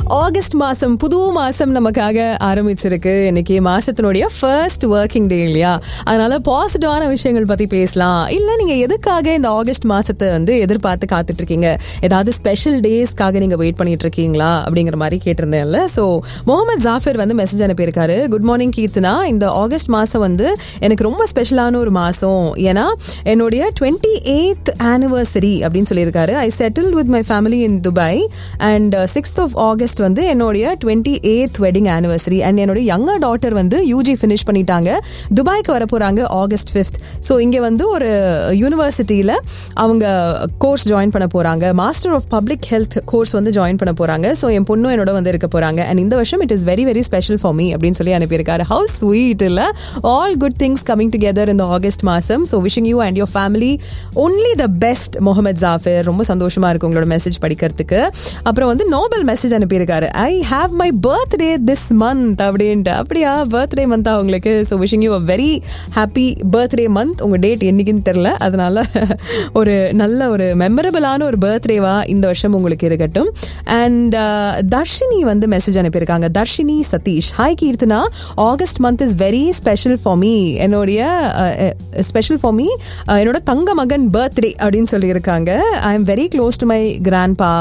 August மாசம் புது மாசம் நமக்காக ஆரம்பிச்சிருக்கு இன்னைக்கு மாசத்தினுடைய ஃபர்ஸ்ட் ஒர்க்கிங் டே இல்லையா அதனால பாசிட்டிவான விஷயங்கள் பத்தி பேசலாம் இல்ல நீங்க எதுக்காக இந்த ஆகஸ்ட் மாசத்தை வந்து எதிர்பார்த்து காத்துட்டு இருக்கீங்க ஏதாவது ஸ்பெஷல் டேஸ்க்காக நீங்க வெயிட் பண்ணிட்டு இருக்கீங்களா அப்படிங்கிற மாதிரி கேட்டிருந்தேன்ல ஸோ முகமது ஜாஃபர் வந்து மெசேஜ் அனுப்பியிருக்காரு குட் மார்னிங் கீர்த்தனா இந்த ஆகஸ்ட் மாசம் வந்து எனக்கு ரொம்ப ஸ்பெஷலான ஒரு மாசம் ஏன்னா என்னுடைய டுவெண்ட்டி எய்த் ஆனிவர்சரி அப்படின்னு சொல்லியிருக்காரு I settle with my family in Dubai and sixth of August வந்து என்னுடைய twenty eight wedding anniversary and என்னுடைய யங்கர் டாட்டர் வந்து யூஜி ஃபினிஷ் பண்ணிட்டாங்க துபாய்க்கு வர போறாங்க ஆகஸ்ட் ஃபிஃப்த் ஸோ இங்கே வந்து ஒரு யூனிவர்சிட்டியில் அவங்க கோர்ஸ் ஜாயின் பண்ண போறாங்க master of public health course வந்து ஜாயின் பண்ண போறாங்க ஸோ என் பொண்ணும் என்னோட வந்து இருக்க போறாங்க அண்ட் இந்த வருஷம் it is very very special for me அப்படின்னு சொல்லி அனுப்பியிருக்காரு ஹவு ஸ்வீட் இல்ல all good things coming together இந்த ஆகஸ்ட் மாசம் so wishing you and your family only the best Mohammed Jafar ரொம்ப சந்தோஷமா இருக்கு உங்களோட மெசேஜ் படிக்கிறதுக்கு அப்புறம் வந்து நோபல் மெசேஜ் அனுப்பியிருக்காரு I have my birthday this month அப்படின்ட்டு அப்படியா பர்த்டே மந்தா உங்களுக்கு so wishing you a very happy birthday month உங்க டேட் என்னைக்குன்னு தெரில அதனால ஒரு நல்ல ஒரு மெமரபிளான ஒரு பர்த்டேவா இந்த வருஷம் உங்களுக்கு இருக்கட்டும் அண்ட் தர்ஷினி வந்து மெசேஜ் அனுப்பியிருக்காங்க Darshini Sathish hi Keerthana August month is very special for me என்னுடைய ஸ்பெஷல் ஃபார் மீ என்னோட தங்க மகன் பர்த்டே அப்படின்னு சொல்லியிருக்காங்க I am very close to my grandpa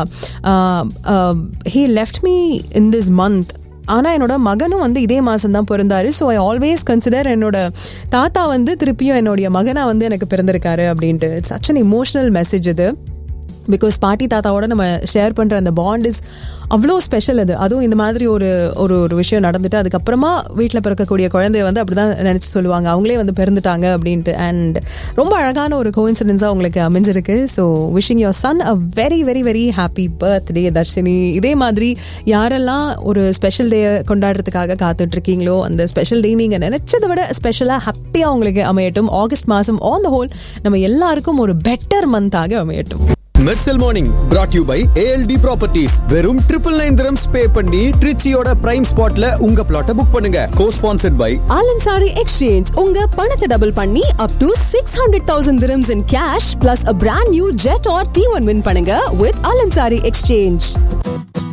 he left me in this month ஆனால் என்னோட மகனும் வந்து இதே மாதம் தான் பிறந்தாரு ஸோ ஐ ஆல்வேஸ் கன்சிடர் என்னோட தாத்தா வந்து திருப்பியும் என்னுடைய மகனாக வந்து எனக்கு பிறந்திருக்காரு அப்படின்ட்டு it's such an emotional message இது பிகாஸ் பாட்டி தாத்தாவோட நம்ம ஷேர் பண்ணுற அந்த பாண்ட் இஸ் அவ்வளோ ஸ்பெஷல் அது அதுவும் இந்த மாதிரி ஒரு ஒரு ஒரு விஷயம் நடந்துட்டு அதுக்கப்புறமா வீட்டில் பிறக்கக்கூடிய குழந்தைய வந்து அப்படி தான் நினச்சி சொல்லுவாங்க அவங்களே வந்து பிறந்துட்டாங்க அப்படின்ட்டு அண்ட் ரொம்ப அழகான ஒரு கோயின்சிடென்ஸாக உங்களுக்கு அமைஞ்சிருக்கு so wishing your son a very very very happy birthday Darshini இதே மாதிரி யாரெல்லாம் ஒரு ஸ்பெஷல் டே கொண்டாடுறதுக்காக காத்துட்டு இருக்கீங்களோ அந்த ஸ்பெஷல் டே நீங்கள் நினச்சதை விட ஸ்பெஷலாக ஹாப்பியாக உங்களுக்கு அமையட்டும் ஆகஸ்ட் மாதம் ஆன் த ஹோல் நம்ம எல்லாருக்கும் ஒரு பெட்டர் மந்தாக அமையட்டும் Mersal morning brought you by ALT properties வெறும் ட்ரிபிள் நைன் திரம்ஸ் பே பண்ணி ட்ரிச்சியோட பிரைம் ஸ்பாட்ல உங்க பிளாட்டை புக் பண்ணுங்க cosponsored by Alansari exchange உங்க பணத்தை டபுள் பண்ணி up to six hundred thousand dirhams in cash plus a brand new Jetour T one win பண்ணுங்க வித் ஆலன்சாரி எக்ஸ்சேஞ்ச்